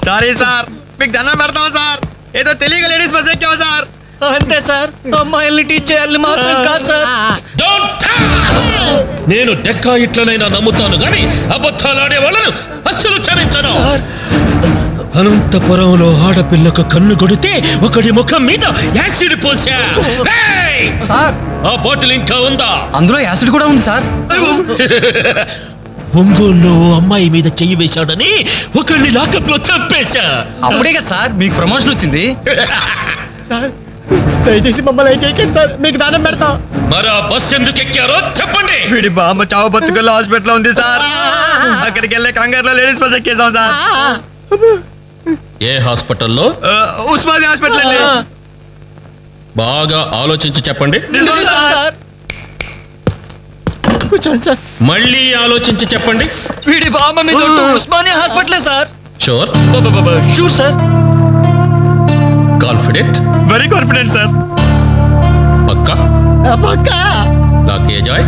Sorry sir మీకు దండం పెడతాం సార్ ఏదో తెలియక లేడీస్ బస్ ఎక్కాం సార్ అంతే సార్ అమ్మాయిల్ని టీచ్ చేయాలని మాత్రం కాదు సార్ Don't tell! నేను డెక్కా ఇట్లనైనా నమ్ముతాను గాని అబద్ధాలు ఆడే వాళ్ళను అస్సలు క్షమించను అనంతపురంలో ఆడపిల్లకు కన్ను కొడితే ఒకడి ముఖం మీద యాసిడ్ పోసా ఏయ్! సార్ ఆ బాటిల్ ఇంకా ఉందా అందులో యాసిడ్ కూడా ఉంది సార్ ఒంగోలులో ఓ అమ్మాయి మీద చెయ్యి వేశాడని ఒకళ్ళని లాకప్ లో చంపేశా అప్పుడే కదా సార్ మీకు ప్రమోషన్ వచ్చింది దయచేసి మమ్మల్ని ఏం చేయకండి సార్ మీకు దానం పెడతాం మరి ఆ బస్ ఎందుకు ఎక్కారో చెప్పండి వీడి బామ్మ చావు బతుకుల్లో హాస్పిటల్ ఉంది సార్ అక్కడికి వెళ్ళే కంగారులో లేడీస్ బస్ ఎక్కేసాం సార్ ఏ హాస్పిటల్లో ఆ, ఉస్మానియా హాస్పిటల్ అండి బాగా ఆలోచించి చెప్పండి నిజం సార్ కూర్చోండి సార్ మళ్ళీ ఆలోచించి చెప్పండి వీడి బామ్మ మీద ఒట్టు ఉస్మానియా హాస్పిటలే sir sure sure sir confident very confident sir పక్కా పక్కా లాకే జాయ్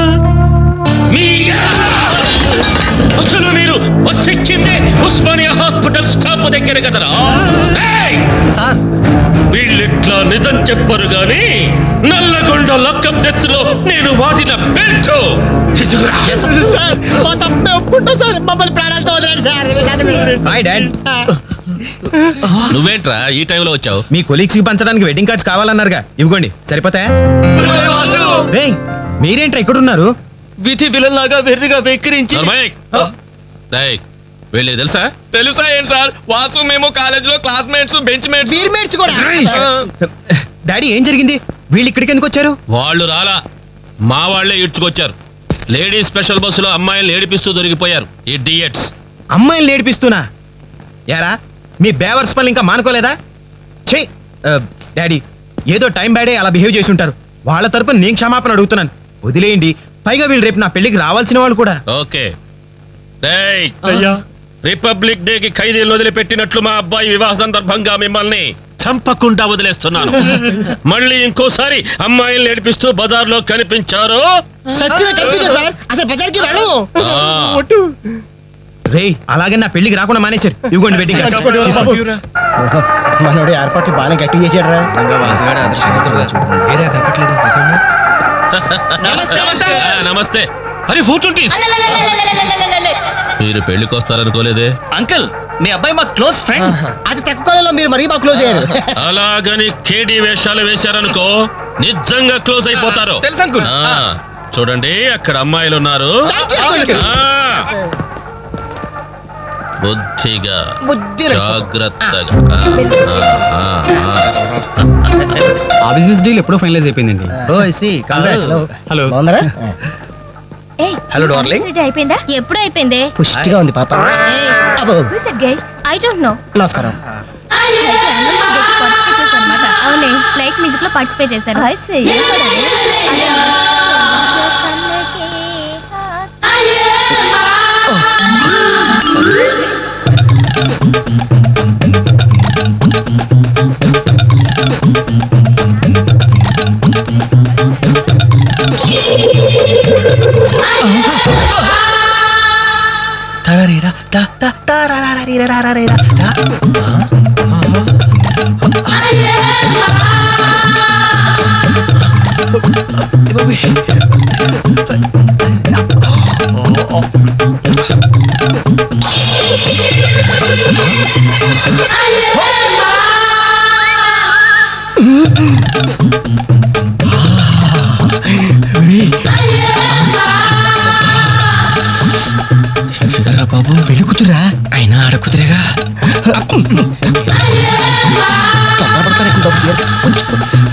అసలు మీరు బస్ ఎక్కిందే ఉస్మానియా హాస్పిటల్ స్టాప్ దగ్గర కదరా ఏయ్! సార్ వీళ్ళిట్లా నిజం చెప్పరు గాని నల్లగొండ లక్కం నెత్తులో నేను వాడిన బెల్ట్ తీసుకురా సార్ మా తప్పే ఒప్పుకుంటా సార్ మమ్మల్ని ప్రాణాలతో వదిలేండి సార్ హాయ్ డాడ్ నువ్వేంట్రా ఈ టైంలో వచ్చావు మీ కొలీగ్స్ కి పంచడానికి వెడ్డింగ్ కార్డ్స్ కావాలన్నారుగా ఇవ్వండి సరిపోతాయా రేయ్ మీరేంట్రా ఇక్కడ ఉన్నారు విధి విలన్లాగా వెర్రిగా వెక్కిరించి నర్మయ్! రేయ్, వీళ్ళకి తెలుసా తెలుసా ఏంటి సార్ వాసు మేము కాలేజ్ లో క్లాస్మేట్స్ బెంచ్ మేట్స్ కూడా డాడీ ఏం జరిగింది వీళ్ళు ఇక్కడికి ఎందుకు వచ్చారు వాళ్ళు రాలా మా వాళ్ళే ఇడ్చుకొచ్చారు లేడీ స్పెషల్ బస్సులో అమ్మాయిలు ఏడిపిస్తూ దొరికిపోయారు ఈ డియట్స్ అమ్మాయిని నేర్పిస్తున్నా యారా మీ బేవర్స్ పనులు ఇంకా మానుకోలేదా ఛీ ఆ, డాడీ ఏదో టైం బ్యాడే అలా బిహేవ్ చేసి ఉంటారు వాళ్ళ తరపున నేను క్షమాపణ అడుగుతున్నాను వదిలేయండి పైగా వీళ్ళు రేపు నా పెళ్లికి రావాల్సిన వాళ్ళు కూడా ఓకే రేయ్, రిపబ్లిక్ డే కి ఖైదీలు వదిలిపెట్టినట్లు మా అబ్బాయి వివాహ సందర్భంగా మిమ్మల్ని చంపకుండా వదిలేస్తున్నాను మళ్ళీ ఇంకోసారి అమ్మాయిలు ఏడిపిస్తూ బజార్లో కనిపించారు సచ్చిన కనిపించా సార్ అసలు బజార్కి వెళ్ళము ఆ, రేయ్ అలాగే నా పెళ్లికి రాకుండా మానేశారు ఇవ్వండి వెడ్డింగ్ మనోడు ఏర్పాట్లు బాగా గట్టి చేసాడు రా ఆ, నమస్తే అరే ఫోటో మీరు పెళ్లికి వస్తారనుకోలేదే అంకుల్ మీ అబ్బాయి మా క్లోజ్ ఫ్రెండ్ అది తక్కువ కాలంలో మీరు మరీ బాగా క్లోజ్ అయ్యారు అలాగని కేడి వేషాలు వేశారనుకో నిజంగా క్లోజ్ అయిపోతారు తెలుసు అంకుల్ ఆ, చూడండి అక్కడ అమ్మాయిలు ఉన్నారు ఆ, బుద్ధిగా జాగ్రత్తగా ఆ, ఆ, ఆ, ఆ. ఆ బిజినెస్ డీల్ ఎప్పుడో ఫైనలైజ్ అయిపోయిందండి ఓ సి కంగ్రాట్స్ హలో బాగున్నారా హలో డార్లింగ్ అయిపోయిందా ఎప్పుడు అయిపోయిందే పుష్టిగా ఉంది పాప అబ్బో ఐ డోంట్ నో నమస్కారం అవునే లైట్ మ్యూజిక్ లో పార్టిసిపేట్ చేశారు బాబు పెళ్లి కూతురా అయినా ఆడ కూతురేగా తొందరపడతారు ఎక్కువ బాబు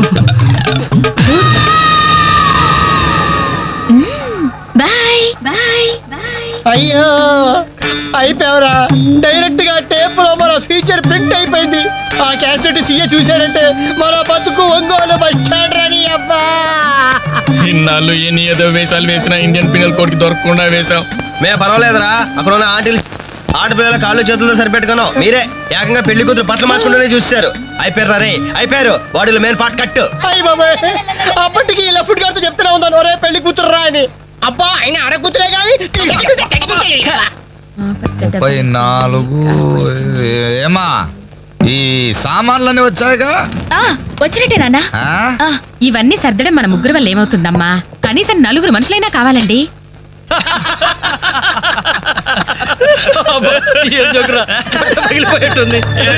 బాయ్ బాయ్ బాయ్ అయ్యో అయిపోయావురా డైరెక్ట్ గా టేప్ లో మన ఫీచర్ ప్రింట్ అయిపోయింది ఆ క్యాసెట్ సీఏ చూశాడంటే మన బతుకు ఒంగోలు బస్ స్టాండ్ రాని అబ్బా ఇన్నాళ్ళు ఎన్ని ఏదో వేషాలు వేసినా ఇండియన్ పినల్ కోడ్ కి దొరకకుండా వేసాం మే పర్వాలేదురా అక్కడ ఉన్న ఆంటీలు ఆడపిల్లల కాళ్ళు చేతులతో సరిపెట్టుకున్నాం మీరే ఏకంగా పెళ్లి కూతురు బట్టలు మార్చుకుంటూనే చూశారు అయిపోయారు రే అయిపోయారు బాడీలో మెయిన్ పార్ట్ కట్టు అయ్యి బాబాయ్ అప్పటికి ఇలా ఫుడ్ గారితో చెప్తూనే ఉన్నాను ఒరే పెళ్లి కూతురు రా అని అబ్బా అయినా ఆడ కూతురే కానీ ముప్పై నాలుగు ఏమా ఈ సామాన్లన్నీ వచ్చాయిగా ఆ, వచ్చినట్టే నాన్న ఆ? ఆ, ఇవన్నీ సర్దడం మన ముగ్గురు వల్ల ఏమవుతుందమ్మా కనీసం నలుగురు మనుషులైనా కావాలండి పగిలిపోయేట్టుంది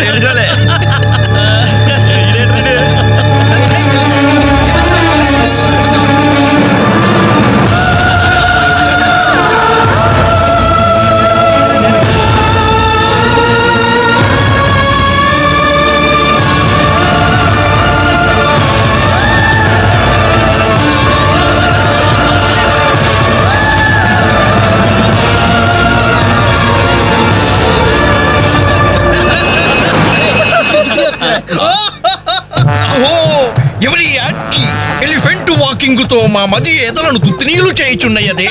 ఎవరి యాక్టి ఎలిఫెంట్ వాకింగ్ తో మా మది ఎదలను తుత్తినీలు చేయుచున్నయదే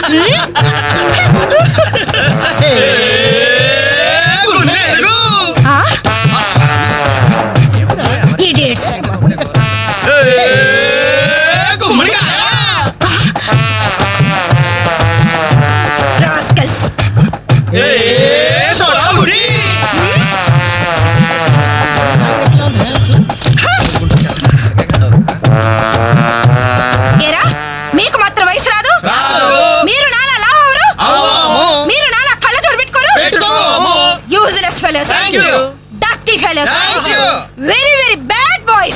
ఆ? Idiots. Rascals. ఏరా మీకు మాత్రం వయసు రాదు మీరు నాలా లావరు మీరు నాలా కళ్ళ తోడు పెట్టుకోరు useless fellows dirty fellows very very bad boys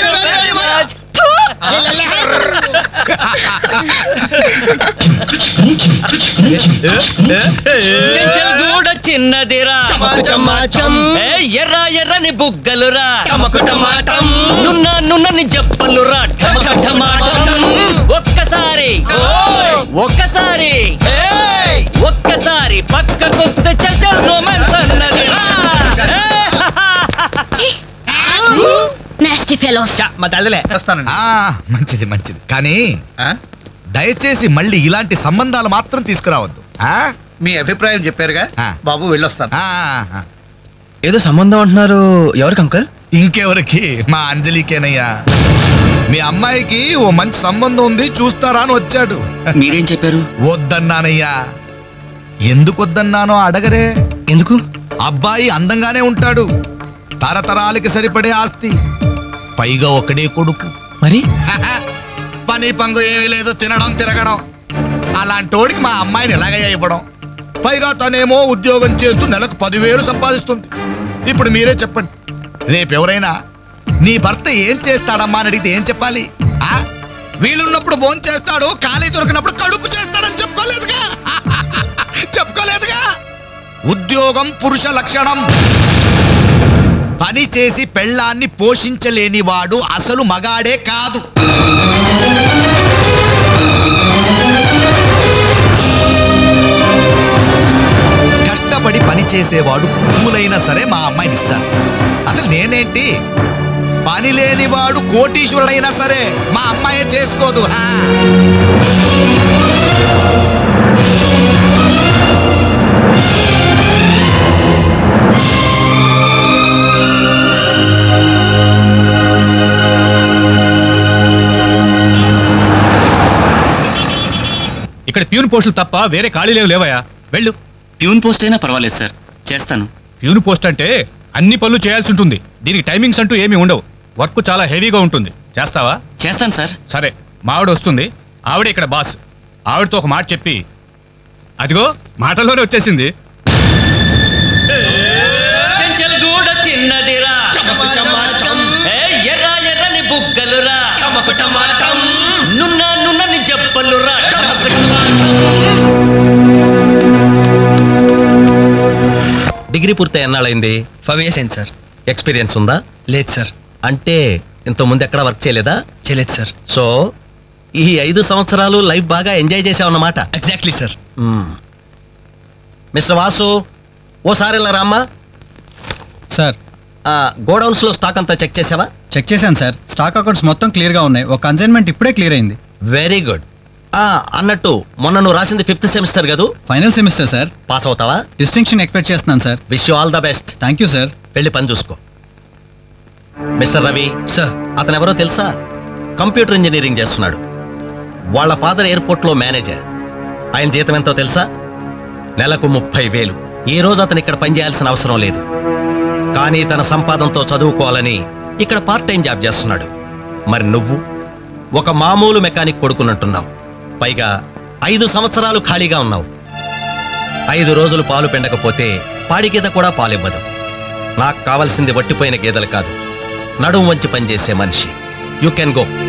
గూడ చిన్నదిరా ఏ ఎర్ర ఎర్రని బుగ్గలురా నున్న నున్నని చెప్పలురా ఠమక ఠమాటం ఒక్కసారి ఒక్కసారి ఒక్కసారి పక్కకొస్తే చల్ చల్ రొమాన్స్ అన్నదిరా నాస్టీ ఫెలోస్ మా తల్లిలే వస్తానండి ఆ, మంచిది మంచిది కానీ దయచేసి మళ్ళీ ఇలాంటి సంబంధాలు మాత్రం తీసుకురావద్దు ఆ? మీ అభిప్రాయం చెప్పారుగా ఆ. బాబు వెళ్ళొస్తాను ఆ, ఆ. ఏదో సంబంధం అంటున్నారు ఎవరికి అంకల్ ఇంకెవరికి మా అంజలికేనయ్యా మీ అమ్మాయికి ఓ మంచి సంబంధం ఉంది చూస్తారా అని వచ్చాడు మీరేం చెప్పారు వద్దన్నానయ్యా ఎందుకు వద్దన్నానో అడగరే ఎందుకు అబ్బాయి అందంగానే ఉంటాడు తరతరాలకి సరిపడే ఆస్తి పైగా ఒకడే కొడుకు మరి పని పంగు ఏమీ లేదు తినడం తిరగడం అలాంటోడికి మా అమ్మాయిని ఎలాగయ్యా ఇవ్వడం పైగా తనేమో ఉద్యోగం చేస్తూ నెలకు పదివేలు సంపాదిస్తుంది ఇప్పుడు మీరే చెప్పండి రేపు ఎవరైనా నీ భర్త ఏం చేస్తాడమ్మా అని అడిగితే ఏం చెప్పాలి ఆ వీలున్నప్పుడు భోజనం చేస్తాడు ఖాళీ దొరికినప్పుడు కడుపు చేస్తాడని చెప్పుకోలేదుగా చెప్పుకోలేదుగా ఉద్యోగం పురుష లక్షణం పని చేసి పెళ్ళాన్ని పోషించలేని వాడు అసలు మగాడే కాదు కష్టపడి పని చేసేవాడు పూలైనా సరే మా అమ్మాయిని ఇస్తాను అసలు నేనేంటి పని లేనివాడు కోటీశ్వరుడైనా సరే మా అమ్మాయే చేసుకోదు హా. ఇక్కడ ప్యూన్ పోస్టులు తప్ప వేరే ఖాళీ లేవు లేవయ్యా వెళ్ళు ప్యూన్ పోస్ట్ అయినా పర్వాలేదు సార్ చేస్తాను ప్యూన్ పోస్ట్ అంటే అన్ని పనులు చేయాల్సి ఉంటుంది దీనికి టైమింగ్స్ అంటూ ఏమీ ఉండవు వర్క్ చాలా హెవీగా ఉంటుంది చేస్తావా చేస్తాను సార్ సరే మావిడ వస్తుంది ఆవిడ ఇక్కడ బాస్ ఆవిడతో ఒక మాట చెప్పి అదిగో మాటల్లోనే వచ్చేసింది గూడ చిన్నదిరా ఏ ఎర్ర ఎర్రని బుగ్గలురా నున్న నున్నని చెప్పలురా ఠమక ఠమాటం. డిగ్రీ పూర్తి ఎన్నాళ్ళైంది ఫైవ్ ఇయర్స్ అయింది సార్ ఎక్స్పీరియన్స్ ఉందా లేదు సార్ అంటే ఇంత ముందు ఎక్కడ వర్క్ చేయలేదా చేయలేదు సార్ సో ఈ ఐదు సంవత్సరాలు లైఫ్ బాగా ఎంజాయ్ చేసావన్నమాట ఎగ్జాక్ట్లీ సార్ మిస్టర్ వాసు ఓసారి ఇలా రామ్మా సార్ గోడౌన్స్ లో స్టాక్ అంతా చెక్ చేసావా చెక్ చేశాను సార్ స్టాక్ అకౌంట్స్ మొత్తం క్లియర్ గా ఉన్నాయి ఒక కన్సైన్మెంట్ ఇప్పుడే క్లియర్ అయింది వెరీ గుడ్ అన్నట్టు మొన్న నువ్వు రాసింది ఫిఫ్త్ సెమిస్టర్ కదూ ఫైనల్ సెమిస్టర్ సార్ పాస్ అవుతావా డిస్టింక్షన్ ఎక్స్పెక్ట్ చేస్తున్నాను sir wish you all the best thank you sir వెళ్ళి పని చూసుకో మిస్టర్ రవి సార్ అతను ఎవరో తెలుసా కంప్యూటర్ ఇంజనీరింగ్ చేస్తున్నాడు వాళ్ళ ఫాదర్ ఎయిర్పోర్ట్ లో మేనేజర్ ఆయన జీతం ఎంతో తెలుసా నెలకు ముప్పై వేలు ఈ రోజు అతను ఇక్కడ పనిచేయాల్సిన అవసరం లేదు కానీ తన సంపాదనతో చదువుకోవాలని ఇక్కడ పార్ట్ టైం జాబ్ చేస్తున్నాడు మరి నువ్వు ఒక మామూలు మెకానిక్ కొడుకున్నట్టున్నావు పైగా ఐదు సంవత్సరాలు ఖాళీగా ఉన్నావు ఐదు రోజులు పాలు పిండకపోతే పాడి గీత కూడా పాలివ్వదు నాకు కావలసింది వట్టిపోయిన గేదెలు కాదు నడుము వంచి పనిచేసే మనిషి యూ కెన్ గో